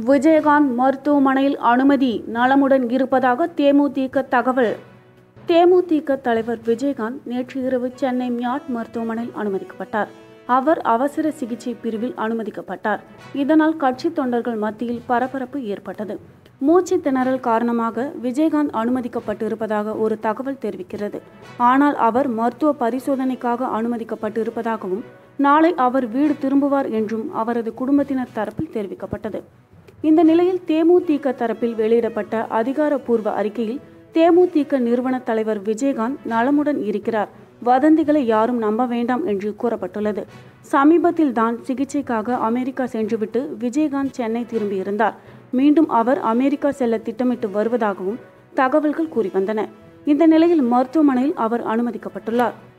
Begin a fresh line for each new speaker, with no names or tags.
விஜயகாந்த் மருத்துவமனையில் அனுமதி நலமுடன் இருப்பதாக தேமுதிக தகவல் தேமுதிக தலைவர் விஜயகாந்த் நேற்று இரவு சென்னை மியாட் மருத்துவமனையில் அனுமதிக்கப்பட்டார் அவர் அவசர சிகிச்சை பிரிவில் அனுமதிக்கப்பட்டார் இதனால் கட்சி தொண்டர்கள் மத்தியில் பரபரப்பு ஏற்பட்டது மூச்சு திணறல் காரணமாக விஜயகாந்த் அனுமதிக்கப்பட்டு இருப்பதாக ஒரு தகவல் தெரிவிக்கிறது ஆனால் அவர் மருத்துவ பரிசோதனைக்காக அனுமதிக்கப்பட்டு இருப்பதாகவும் நாளை அவர் வீடு திரும்புவார் என்றும் அவரது குடும்பத்தினர் தரப்பில் தெரிவிக்கப்பட்டது இந்த நிலையில் தேமுதிக தரப்பில் வெளியிடப்பட்ட அதிகாரப்பூர்வ அறிக்கையில் தேமுதிக நிறுவன தலைவர் விஜயகாந்த் நலமுடன் இருக்கிறார் வதந்திகளை யாரும் நம்ப வேண்டாம் என்று கூறப்பட்டுள்ளது சமீபத்தில் தான் சிகிச்சைக்காக அமெரிக்கா சென்றுவிட்டு விஜயகாந்த் சென்னை திரும்பியிருந்தார் மீண்டும் அவர் அமெரிக்கா செல்ல திட்டமிட்டு வருவதாகவும் தகவல்கள் கூறி வந்தன இந்த நிலையில் மருத்துவமனையில் அவர் அனுமதிக்கப்பட்டுள்ளார்